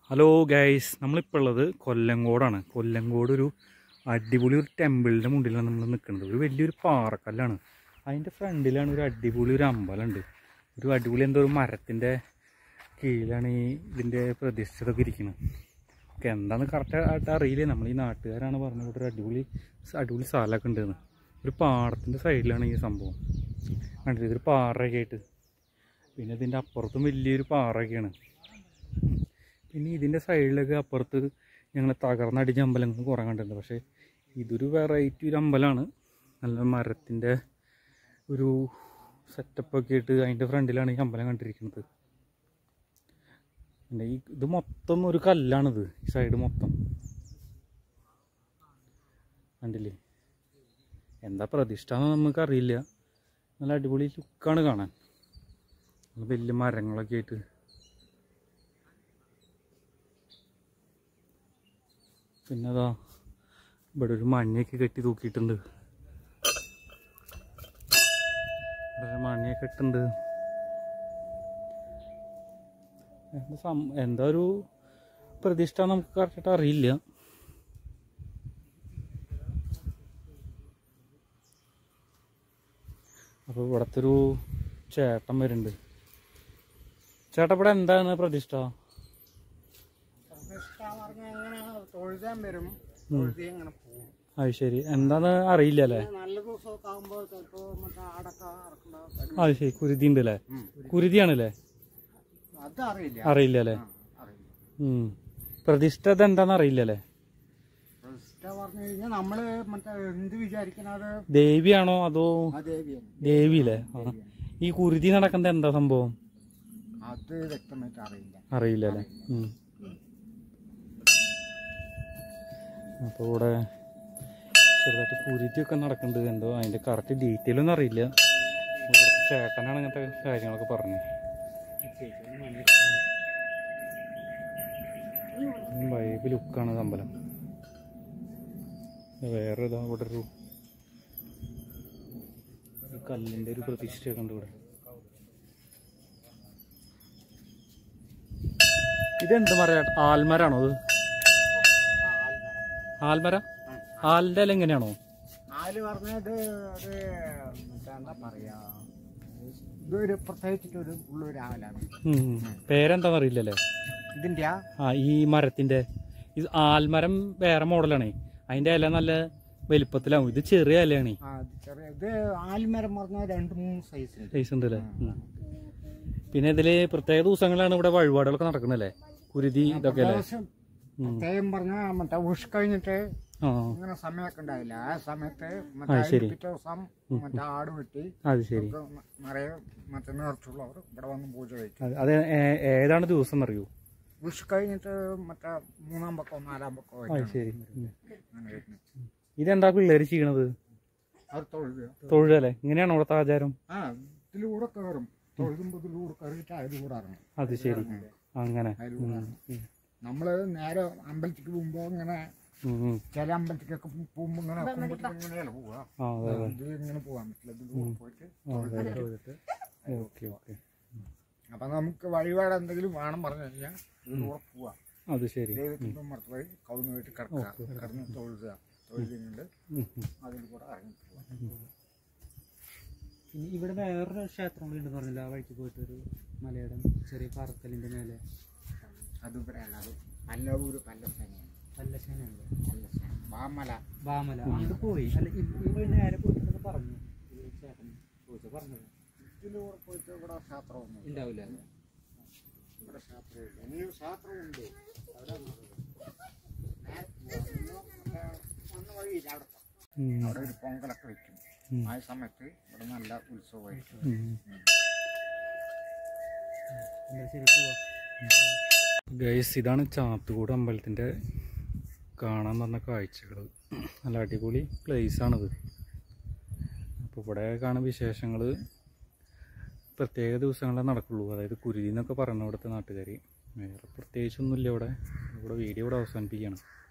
Hello guys നമ്മളിപ്പോൾ ഉള്ളത് കൊല്ലങ്കോടാണ് കൊല്ലങ്കോട് ഒരു അടിപൊളി ഒരു ടെമ്പിളിൻ്റെ മുന്നിലാണ് നമ്മൾ നിൽക്കുന്നത് ഒരു വലിയൊരു പാറക്കല്ലാണ് അതിൻ്റെ ഫ്രണ്ടിലാണ് ഒരു അടിപൊളി ഒരു അമ്പലമുണ്ട് ഒരു അടിപൊളി എന്തോ ഒരു മരത്തിൻ്റെ കീഴിലാണ് ഈ ഇതിൻ്റെ പ്രതിഷ്ഠിതൊക്കെ ഇരിക്കുന്നത് ഒക്കെ എന്താണെന്ന് കറക്റ്റ് ആയിട്ട് അറിയില്ല നമ്മൾ ഈ നാട്ടുകാരാണ് പറഞ്ഞത് ഇവിടെ ഒരു അടിപൊളി അടിപൊളി സ്ഥലമൊക്കെ ഉണ്ടെന്ന് ഒരു പാടത്തിൻ്റെ സൈഡിലാണ് ഈ സംഭവം കണ്ടില്ലേ ഇതൊരു പാറയൊക്കെ ആയിട്ട് പിന്നെ ഇതിൻ്റെ അപ്പുറത്തും വലിയൊരു പാറയൊക്കെയാണ് പിന്നെ ഇതിൻ്റെ സൈഡിലൊക്കെ അപ്പുറത്ത് ഞങ്ങൾ തകർന്നടിച്ച അമ്പലങ്ങൾ കുറേ കണ്ടിട്ടുണ്ട് പക്ഷേ ഇതൊരു വെറൈറ്റി ഒരു അമ്പലമാണ് നല്ല മരത്തിൻ്റെ ഒരു സെറ്റപ്പൊക്കെ ആയിട്ട് അതിൻ്റെ ഫ്രണ്ടിലാണ് ഈ അമ്പലം കണ്ടിരിക്കുന്നത് പിന്നെ ഈ ഇത് മൊത്തം ഒരു കല്ലാണിത് ഈ സൈഡ് മൊത്തം കണ്ടില്ലേ എന്താ പ്രതിഷ്ഠ എന്ന് നമുക്കറിയില്ല നല്ല അടിപൊളി ലുക്കാണ് കാണാൻ നല്ല വലിയ മരങ്ങളൊക്കെ ആയിട്ട് പിന്നെ അതാ ഇവിടെ ഒരു മഞ്ഞയൊക്കെ കെട്ടി തൂക്കിയിട്ടുണ്ട് ഇവിടെ ഒരു മഞ്ഞയൊക്കെ ഇട്ടുണ്ട് എന്താ സം- എന്താ ഒരു പ്രതിഷ്ഠ നമുക്ക് കറക്റ്റായിട്ട് അറിയില്ല അപ്പോൾ ഇവിടുത്തെ ഒരു ചേട്ടൻ വരുന്നുണ്ട് ചേട്ടാ ഇവിടെ എന്താണ് പ്രതിഷ്ഠ പ്രതിഷ്ഠ പറഞ്ഞാൽ അങ്ങനെ തൊഴുതാൻ വരും തൊഴുതി അങ്ങനെ പോകും അത് ശരി എന്താന്ന് അറിയില്ല അല്ലേ നല്ല ദിവസമൊക്കെ ആകുമ്പോൾ ചിലപ്പോൾ മറ്റേ ആടൊക്കെ ഇറക്കണ്ട അത് ശരി കുരുതി ഉണ്ട് അല്ലേ കുരുതിയാണല്ലേ അത് അറിയില്ല അറിയില്ല അല്ലേ ആ, അറിയില്ല ഉം. പ്രതിഷ്ഠ ഇതെന്താന്ന് അറിയില്ല അല്ലേ പ്രതിഷ്ഠ പറഞ്ഞു കഴിഞ്ഞാൽ നമ്മള് മറ്റേ എന്ത് വിചാരിക്കുന്നത് ദേവിയാണോ അതോ ആ ദേവിയാണ് ദേവിയില്ലേ ആ. ഈ കുരുതി നടക്കുന്നത് എന്താ സംഭവം അത് വ്യക്തമായിട്ട് അറിയില്ല അറിയില്ല അല്ലേ ഉം. അപ്പൊ ഇവിടെ ചെറുതായിട്ട് കുരുതിയൊക്കെ നടക്കുന്നുണ്ട് എന്തോ അതിന്റെ കറക്റ്റ് ഡീറ്റെയിൽ ഒന്നും അറിയില്ല ഇവിടുത്തെ ചേട്ടനാണ് ഇങ്ങനത്തെ കാര്യങ്ങളൊക്കെ പറഞ്ഞത് വൈബ് ലുക്കാണ് അമ്പലം വേറെ ഇതാ ഇവിടെ ഒരു ഒരു കല്ലിന്റെ ഒരു പ്രതിഷ്ഠയൊക്കെ ഉണ്ട് ഇവിടെ ഇതെന്ത് മര ആൽമരാണോ അത് ആൽമര ആലിന്റെ ഇല എങ്ങനെയാണോ ആല് പറഞ്ഞത് ഒരു മറ്റേ എന്താ പറയാ ഇതൊരു പ്രത്യേകിച്ചിട്ടൊരു ഉള്ളൊരു ആലാണ് ഉം. പേരെന്താന്ന് അറിയില്ലല്ലേ ഇതിന്റെ ആ ഈ മരത്തിന്റെ ഇത് ആൽമരം വേറെ മോഡലാണേ അതിന്റെ ഇല നല്ല വലിപ്പത്തിലാവും ഇത് ചെറിയ ഇലയാണേ ആ ഇത് ചെറിയ ഇത് ആൽമരം പറഞ്ഞാൽ രണ്ട് മൂന്ന് സൈസ് ഉണ്ട് സൈസ് ഉണ്ട് അല്ലേ ഉം. പിന്നെ ഇതില് പ്രത്യേക ദിവസങ്ങളിലാണ് ഇവിടെ വഴിപാടുകളൊക്കെ നടക്കണല്ലേ കുരുതി ഇതൊക്കെ അല്ലേ ദിവസം പ്രത്യേകം പറഞ്ഞാൽ മറ്റേ ഉഷ് കഴിഞ്ഞിട്ട് ആ ഇങ്ങനെ സമയമൊക്കെ ഉണ്ടാവില്ല ആ സമയത്ത് ആ, മറ്റേ ശരി. പിറ്റേ ദിവസം മറ്റേ ആട് വെട്ടി അത് ശരി ഒക്കെ ന- നിറയെ മറ്റേ നേർച്ചുള്ളവർ ഇവിടെ വന്ന് പൂജ കഴിക്കും അത് അത് ഏ- ഏതാണ് ദിവസം എന്നറിയോ ഉഷ് കഴിഞ്ഞിട്ട് മറ്റേ മൂന്നാം പക്കോ നാലാം പക്കോ അത് ആയിട്ടാണ് ശരി ഉം. അങ്ങനെ വരുന്നത് ഇതെന്താ പിള്ളേര് ചെയ്യണത് അത് തൊഴുക തൊഴിലല്ലേ ഇങ്ങനെയാണോ ഇവിടുത്തെ ആചാരം ആ ഇതിലൂടെ കയറും തൊഴുതുമ്പോൾ ഇതിലൂടെ കയറിയിട്ട് അതിലൂടെ ഇറങ്ങും അത് ശരി അങ്ങനെ അതിലൂടെ ഇറങ്ങും നമ്മള് നേരെ അമ്പലത്തിക്ക് പോകുമ്പോ ഇങ്ങനെ ഉം, ഉം. ചില അമ്പലത്തിക്കൊക്കെ പോകുമ്പോ ഇങ്ങനെ കുമ്പിട്ട് ഇങ്ങനെയല്ല പോവുക ആ അതെ അതെ ഇത് ഇങ്ങനെ പോകാൻ പറ്റില്ല ഇതിലൂടെ പോയിട്ട് തൊഴുതിട്ട് ഓക്കെ ഓക്കെ അപ്പൊ നമുക്ക് വഴിപാട് എന്തെങ്കിലും വേണം പറഞ്ഞു കഴിഞ്ഞാൽ ഇതിലൂടെ പോവാം അത് ശരി ദൈവത്തിന്റെ മറത്ത് പോയി കവുന്ന് പോയിട്ട് കിടക്കുക കിടന്ന് തൊഴുതുക തൊഴുതുകൊണ്ട് ഉം, ഉം. അതിൽ കൂടെ ഇറങ്ങി പോവാം പിന്നെ ഇവിടെ വേറൊരു ക്ഷേത്രം കൂടി ഉണ്ടെന്ന് പറഞ്ഞില്ല ആ വഴിക്ക് പോയിട്ട് ഒരു മലയുടെ ചെറിയ പാറക്കല്ലിന്റെ മേലെ അത് ഇവിടെയല്ല അത് പല്ലവൂര് പല്ലസേനയാണ് പല്ലശേനുണ്ട് പല്ലസേന വാമല ബാമല അങ്ങോട്ട് പോയി അല്ല ഇ- ഈ വഴി നേരെ പോയിട്ടുണ്ടെന്ന് പറഞ്ഞു ഈ ചേട്ടൻ ചോദിച്ചു പറഞ്ഞത് ഇതിലൂടെ പോയിട്ട് ഇവിടെ ക്ഷേത്രമൊന്നും ഉണ്ടാവില്ല ഇവിടെ ക്ഷേത്രമില്ല ഇനി ക്ഷേത്രമുണ്ട് അവിടെ ഒന്ന് വഴിയില്ല അവിടെ ഉം, അവിടെ ഒരു പൊങ്കലൊക്കെ വെക്കും ഉം. ആ സമയത്ത് ഇവിടെ നല്ല ഉത്സവമായിരിക്കും ഉം. എന്താ ശരി പോവാ ഗൈസ് ഇതാണ് ചാത്തുകൂട് അമ്പലത്തിൻ്റെ കാണാൻ വന്ന കാഴ്ചകൾ നല്ല അടിപൊളി place ആണിത് അപ്പോൾ ഇവിടെ കാണുന്ന വിശേഷങ്ങൾ പ്രത്യേക ദിവസങ്ങളിലേ നടക്കുള്ളൂ അതായത് കുരുതി എന്നൊക്കെ പറഞ്ഞു ഇവിടുത്തെ നാട്ടുകാർ വേറെ പ്രത്യേകിച്ചൊന്നുമില്ല ഇവിടെ ഇവിടെ വീഡിയോ ഇവിടെ അവസാനിപ്പിക്കുകയാണ്